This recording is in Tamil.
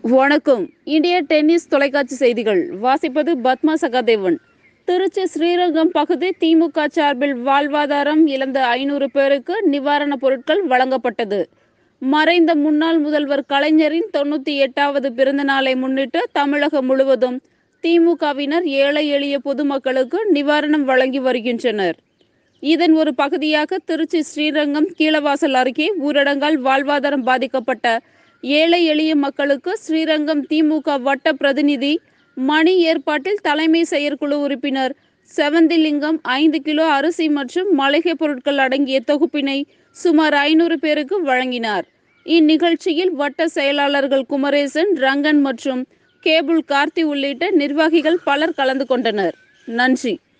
வணக்கம் இந்திய டென்னிஸ் தொலைக்காட்சி செய்திகள் வாசிப்பது பத்மா சகாதேவன் திருச்சி ஸ்ரீரங்கம் பகுதி திமுக சார்பில் வாழ்வாதாரம் இழந்த ஐநூறு பேருக்கு நிவாரணப் பொருட்கள் வழங்கப்பட்டது மறைந்த முன்னாள் முதல்வர் கலைஞரின் தொண்ணூத்தி எட்டாவது பிறந்த நாளை முன்னிட்டு தமிழகம் முழுவதும் திமுகவினர் ஏழை எளிய பொதுமக்களுக்கு நிவாரணம் வழங்கி வருகின்றனர் இதன் ஒரு பகுதியாக திருச்சி ஸ்ரீரங்கம் கீழவாசல் அருகே ஊரடங்கால் வாழ்வாதாரம் பாதிக்கப்பட்ட ஏழை எளிய மக்களுக்கு ஸ்ரீரங்கம் திமுக வட்ட பிரதிநிதி மணி ஏற்பாட்டில் தலைமை செயற்குழு உறுப்பினர் செவந்திலிங்கம் ஐந்து கிலோ அரிசி மற்றும் மளிகை பொருட்கள் அடங்கிய தொகுப்பினை சுமார் ஐநூறு பேருக்கு வழங்கினார் இந்நிகழ்ச்சியில் வட்ட செயலாளர்கள் குமரேசன் ரங்கன் மற்றும் கேபுல் கார்த்தி உள்ளிட்ட நிர்வாகிகள் பலர் கலந்து கொண்டனர் நன்றி